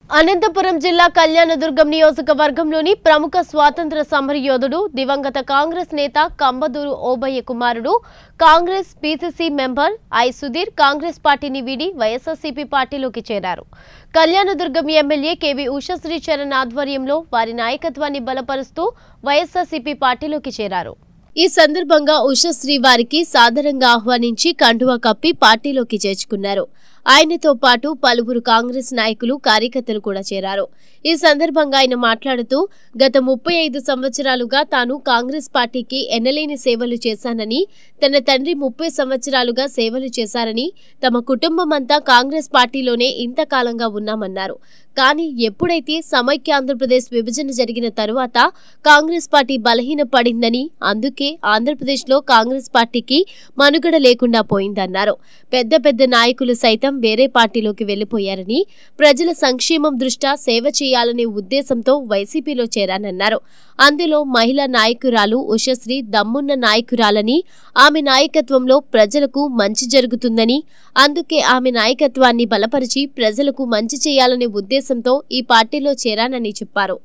అనంతపురం జిల్లా కళ్యాణదుర్గం నియోజకవర్గంలోని ప్రముఖ స్వాతంత్ర సమరయోధుడు దివంగత కాంగ్రెస్ నేత కంబదూరు ఓబయ్య కుమారుడు Congress PCC member I Sudhir Congress పార్టీని వీడి వైఎస్ఆర్సీపీ పార్టీలోకి చేరారు కళ్యాణదుర్గం ఎమ్మెల్యే కేవీ ఉషశ్రీ చరణ్ ఆధ్వర్యంలో వారి నాయకత్వాన్ని బలపరుస్తూ వైఎస్ఆర్సీపీ పార్టీలోకి చేరారు ఈ సందర్భంగా ఉషశ్రీ వారికి సాదరంగా ఆహ్వానించి కండువా కప్పి పార్టీలోకి చేర్చుకున్నారు ఆయనతో పాటు పలువురు కాంగ్రెస్ నాయకులు కార్యకర్తలు కూడా చేరారు ఈ సందర్భంగా ఆయన మాట్లాడుతూ గత ముప్పై ఐదు సంవత్సరాలుగా తాను కాంగ్రెస్ పార్టీకి ఎనలేని సేవలు చేశానని తన తండ్రి ముప్పై సంవత్సరాలుగా సేవలు చేశారని తమ కుటుంబం అంతా కాంగ్రెస్ పార్టీలోనే ఇంతకాలంగా ఉన్నామన్నారు కానీ ఎప్పుడైతే సమైక్య ఆంధ్రప్రదేశ్ విభజన జరిగిన తరువాత కాంగ్రెస్ పార్టీ బలహీనపడిందని అందుకే ఆంధ్రప్రదేశ్లో కాంగ్రెస్ పార్టీకి మనుగడ లేకుండా పోయిందన్నారు పెద్ద పెద్ద నాయకులు సైతం వేరే పార్టీలోకి వెళ్లిపోయారని ప్రజల సంక్షేమం దృష్ట్యా సేవ చేయాలనే ఉద్దేశంతో వైసీపీలో చేరానన్నారు అందులో మహిళా నాయకురాలు ఉషశ్రీ దమ్మున్న నాయకురాలని ఆమె నాయకత్వంలో ప్రజలకు మంచి జరుగుతుందని అందుకే ఆమె నాయకత్వాన్ని బలపరిచి ప్రజలకు మంచి చేయాలనే ఉద్దేశంతో ఈ పార్టీలో చేరానని చెప్పారు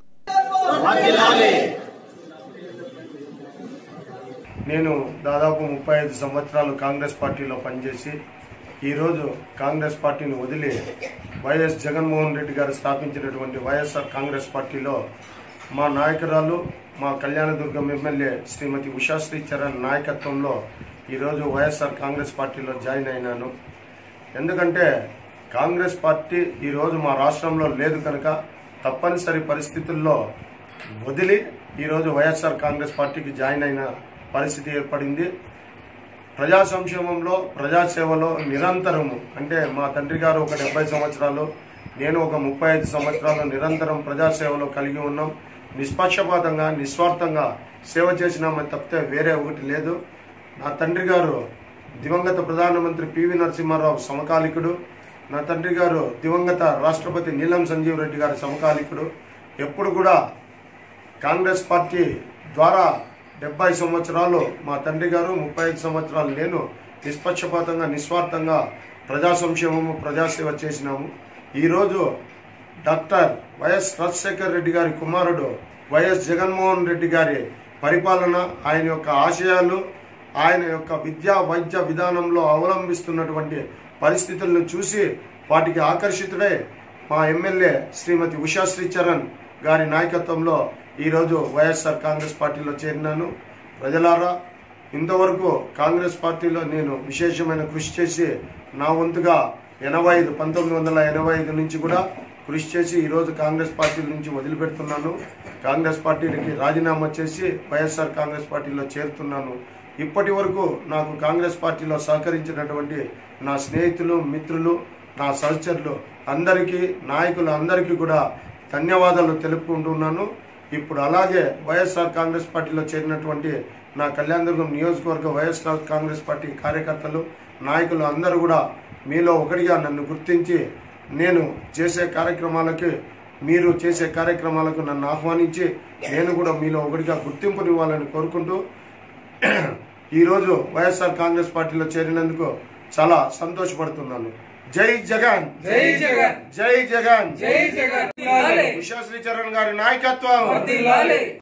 నేను దాదాపు ముప్పై ఐదు సంవత్సరాలు కాంగ్రెస్ పార్టీలో పనిచేసి ఈరోజు కాంగ్రెస్ పార్టీని వదిలి వైఎస్ జగన్మోహన్ రెడ్డి గారు స్థాపించినటువంటి వైఎస్ఆర్ కాంగ్రెస్ పార్టీలో మా నాయకురాలు మా కళ్యాణదుర్గం ఎమ్మెల్యే శ్రీమతి ఉషాశ్రీ చరణ్ నాయకత్వంలో ఈరోజు వైఎస్ఆర్ కాంగ్రెస్ పార్టీలో జాయిన్ అయినాను ఎందుకంటే కాంగ్రెస్ పార్టీ ఈరోజు మా రాష్ట్రంలో లేదు కనుక తప్పనిసరి పరిస్థితుల్లో వదిలి ఈరోజు వైఎస్ఆర్ కాంగ్రెస్ పార్టీకి జాయిన్ అయిన పరిస్థితి ఏర్పడింది ప్రజా సంక్షేమంలో ప్రజాసేవలో నిరంతరము అంటే మా తండ్రి గారు ఒక డెబ్బై సంవత్సరాలు నేను ఒక ముప్పై ఐదు సంవత్సరాలు నిరంతరం ప్రజాసేవలో కలిగి ఉన్నాం నిష్పక్షపాతంగా నిస్వార్థంగా సేవ చేసినామని తప్పితే వేరే ఒకటి లేదు నా తండ్రి గారు దివంగత ప్రధానమంత్రి పివి నరసింహారావు సమకాలికుడు నా తండ్రి గారు దివంగత రాష్ట్రపతి నీలం సంజీవ్ రెడ్డి గారి సమకాలికుడు ఎప్పుడు కూడా కాంగ్రెస్ పార్టీ ద్వారా డెబ్బై సంవత్సరాలు మా తండ్రి గారు ముప్పై ఐదు సంవత్సరాలు నేను నిష్పక్షపాతంగా నిస్వార్థంగా ప్రజా సంక్షేమము ప్రజాసేవ చేసినాము ఈరోజు డాక్టర్ వైఎస్ రాజశేఖర్ రెడ్డి గారి కుమారుడు వైఎస్ జగన్మోహన్ రెడ్డి గారి పరిపాలన ఆయన యొక్క ఆశయాలు ఆయన యొక్క విద్యా వైద్య విధానంలో అవలంబిస్తున్నటువంటి పరిస్థితులను చూసి వాటికి ఆకర్షితుడై మా ఎమ్మెల్యే శ్రీమతి ఉషాశ్రీ చరణ్ గారి నాయకత్వంలో ఈరోజు వైఎస్ఆర్ కాంగ్రెస్ పార్టీలో చేరినాను ప్రజలారా ఇంతవరకు కాంగ్రెస్ పార్టీలో నేను విశేషమైన కృషి చేసి నా వంతుగా ఎనభై ఐదు పంతొమ్మిది వందల ఎనభై ఐదు నుంచి కూడా కృషి చేసి ఈరోజు కాంగ్రెస్ పార్టీ నుంచి వదిలిపెడుతున్నాను కాంగ్రెస్ పార్టీకి రాజీనామా చేసి వైఎస్ఆర్ కాంగ్రెస్ పార్టీలో చేరుతున్నాను ఇప్పటి వరకు నాకు కాంగ్రెస్ పార్టీలో సహకరించినటువంటి నా స్నేహితులు మిత్రులు నా సహచరులు అందరికీ నాయకులు అందరికీ కూడా ధన్యవాదాలు తెలుపుకుంటున్నాను ఇప్పుడు అలాగే వైఎస్ఆర్ కాంగ్రెస్ పార్టీలో చేరినటువంటి నా కళ్యాణదుర్గం నియోజకవర్గ వైఎస్ఆర్ కాంగ్రెస్ పార్టీ కార్యకర్తలు నాయకులు అందరూ కూడా మీలో ఒకటిగా నన్ను గుర్తించి నేను చేసే కార్యక్రమాలకి మీరు చేసే కార్యక్రమాలకు నన్ను ఆహ్వానించి నేను కూడా మీలో ఒకటిగా గుర్తింపునివ్వాలని కోరుకుంటూ ఈరోజు వైఎస్ఆర్ కాంగ్రెస్ పార్టీలో చేరినందుకు చాలా సంతోషపడుతున్నాను జై జగన్ జై జగన్ జై జగన్ జై జగన్ వర్ధిల్లాలి. ఉషా శ్రీచరణ్ గారి నాయకత్వం వర్ధిల్లాలి.